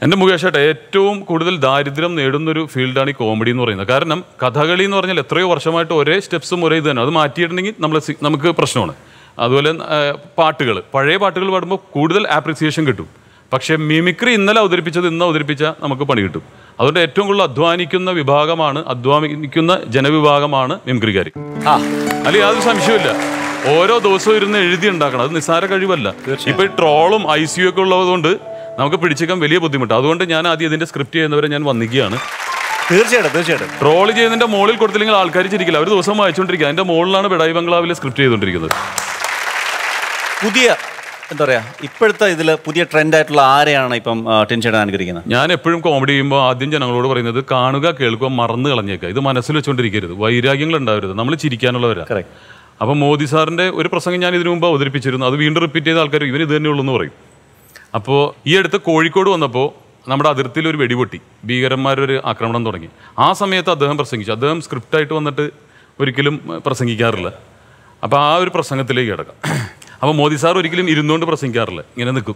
എൻ്റെ മുകേഷേട്ട ഏറ്റവും കൂടുതൽ ദാരിദ്ര്യം നേടുന്നൊരു ഫീൽഡാണ് ഈ കോമഡി എന്ന് പറയുന്നത് കാരണം കഥകളി എന്ന് പറഞ്ഞാൽ എത്രയോ വർഷമായിട്ട് ഒരേ സ്റ്റെപ്സും ഒരേ ഇത് തന്നെ അത് മാറ്റിയിട്ടുണ്ടെങ്കിൽ നമ്മൾ നമുക്ക് പ്രശ്നമാണ് അതുപോലെ പാട്ടുകൾ പഴയ പാട്ടുകൾ പാടുമ്പോൾ കൂടുതൽ ആപ്രിസിയേഷൻ കിട്ടും പക്ഷേ മിമിക്രി ഇന്നലെ അവതരിപ്പിച്ചത് ഇന്ന് അവതരിപ്പിച്ച നമുക്ക് പണി കിട്ടും അതുകൊണ്ട് ഏറ്റവും കൂടുതൽ അധ്വാനിക്കുന്ന വിഭാഗമാണ് അധ്വാനിക്കുന്ന ജനവിഭാഗമാണ് മിമിക്രിക്കാർ ആ അല്ലെങ്കിൽ യാതൊരു സംശയമില്ല ഓരോ ദിവസവും ഇരുന്ന് എഴുതി ഉണ്ടാക്കണം അത് നിസ്സാര കഴിവല്ല ഇപ്പൊ ഈ ട്രോളും ഐ സി യു ഒക്കെ ഉള്ളതുകൊണ്ട് നമുക്ക് പിടിച്ചേക്കാൻ വലിയ ബുദ്ധിമുട്ട് അതുകൊണ്ട് ഞാൻ ആദ്യം ഇതിന്റെ സ്ക്രിപ്റ്റ് ചെയ്യുന്നവരെ ഞാൻ വന്നിക്കുകയാണ് തീർച്ചയായിട്ടും തീർച്ചയായിട്ടും ട്രോൾ ചെയ്യുന്നതിന്റെ മുകളിൽ കൊടുത്തില്ലെങ്കിൽ ആൾക്കാർ ചിരിക്കില്ല ഒരു ദിവസം വായിച്ചുകൊണ്ടിരിക്കുക അതിന്റെ മുകളിലാണ് ബെഡായി ബംഗ്ലാവിൽ സ്ക്രിപ്റ്റ് ചെയ്തുകൊണ്ടിരിക്കുന്നത് പുതിയ എന്താ പറയാ ഇപ്പോഴത്തെ ഇതിൽ പുതിയ ട്രെൻഡ് ആയിട്ടുള്ള ആരെയാണ് ഇപ്പം ടെൻഷൻ അനുകരിക്കുന്നത് ഞാൻ എപ്പോഴും കോമഡി ചെയ്യുമ്പോൾ ആദ്യം ജനങ്ങളോട് പറയുന്നത് കാണുക കേൾക്കുക മറന്നു കളഞ്ഞേക്കുക ഇത് മനസ്സിൽ വെച്ചുകൊണ്ടിരിക്കരുത് വൈരാഗ്യങ്ങൾ ഉണ്ടാവരുത് നമ്മൾ ചിരിക്കാനുള്ളവരാ കറക്റ്റ് അപ്പോൾ മോദി സാറിന്റെ ഒരു പ്രസംഗം ഞാൻ ഇതിനു മുമ്പ് അവതരിപ്പിച്ചിരുന്നു അത് വീണ്ടും റിപ്പീറ്റ് ചെയ്ത ആൾക്കാർ ഇവൻ ഇത് തന്നെയുള്ളൂ എന്ന് പറയും അപ്പോൾ ഈ അടുത്ത് കോഴിക്കോട് വന്നപ്പോൾ നമ്മുടെ അതിർത്തിയിൽ ഒരു വെടിപൊട്ടി ഭീകരന്മാരൊരു ആക്രമണം തുടങ്ങി ആ സമയത്ത് അദ്ദേഹം പ്രസംഗിച്ചു അദ്ദേഹം സ്ക്രിപ്റ്റായിട്ട് വന്നിട്ട് ഒരിക്കലും ഏഹ്, പ്രസംഗിക്കാറില്ല അപ്പോൾ ആ ഒരു പ്രസംഗത്തിലേക്ക് കിടക്കാം അപ്പോൾ മോദി സാർ ഒരിക്കലും ഇരുന്നുകൊണ്ട് പ്രസംഗിക്കാറില്ല ഇങ്ങനെ നിൽക്കും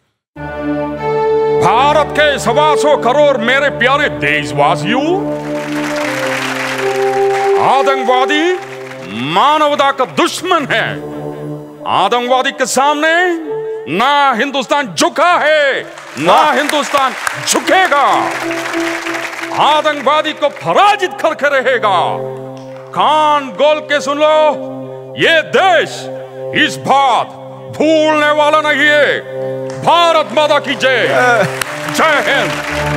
भारत के सवा सौ करोड़ मेरे प्यारे देशवासियों आतंकवादी मानवता का दुश्मन है आतंकवादी के सामने ना हिंदुस्तान झुका है ना हिंदुस्तान झुकेगा आतंकवादी को पराजित करके रहेगा कान गोल के सुन लो ये देश इस बात भूलने वाला नहीं है भारत माता की जय जय हिंद